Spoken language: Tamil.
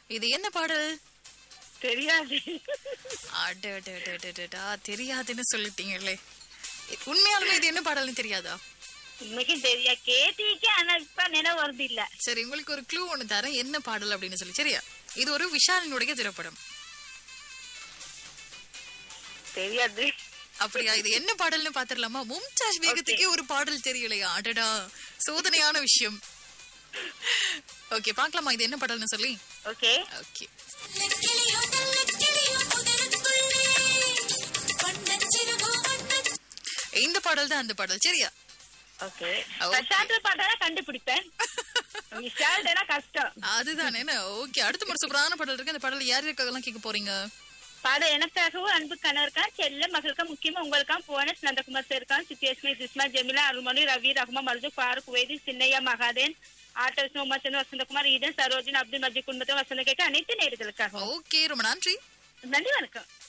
இது என்ன பாடல் தெரியாது அடடடடடடா, தெரியாதுன்னு சொல்லிட்டீங்களே உண்மையாலுமே இது என்ன பாடல்னு தெரியாதா உண்மைக்கும் தெரியா கேட்டீங்க ஆனா இப்ப நினைவு வருது இல்ல சரி உங்களுக்கு ஒரு க்ளூ ஒண்ணு தரேன் என்ன பாடல் அப்படின்னு சொல்லி சரியா இது ஒரு விஷாலினுடைய திரைப்படம் தெரியாது அப்படியா இது என்ன பாடல்னு பாத்துடலாமா மும்தாஜ் பேகத்துக்கே ஒரு பாடல் தெரியலையா அடடா சோதனையான விஷயம் ஓகே பார்க்கலாமா இது என்ன பாடல்னு சொல்லி ஓகே ஓகே இந்த பாடல் தான் அந்த பாடல் சரியா ஓகே Okay. பிரசாந்த் பாட்டா கண்டுபிடிப்பேன் விஷால்டா கஷ்டம் அதுதானே ஓகே அடுத்த முறை சூப்பரான பாடல் இருக்கு அந்த பாடல் யார் இருக்காங்கலாம் கேட்க போறீங்க பாடம் எனக்காகவும் அன்பு கணவருக்கான் செல்ல மகளுக்கும் முக்கியமா உங்களுக்காம் போனஸ் நந்தகுமார் சேர்க்கான் சித்தியஸ்மி ஜிஸ்மா ஜெமிலா அருள்மொழி ரவி ரஹ்மா மருது ஃபாரூக் வேதி சின்னையா மகாதேன் ஆட்டோ உமாச்சந்திர வசந்தகுமார் ஈடன் சரோஜன் அப்துல் மஜி குடும்பத்தை வசந்த கேட்க அனைத்து நேர்களுக்காகவும் ஓகே ரொம்ப நன்றி நன்றி வணக்கம்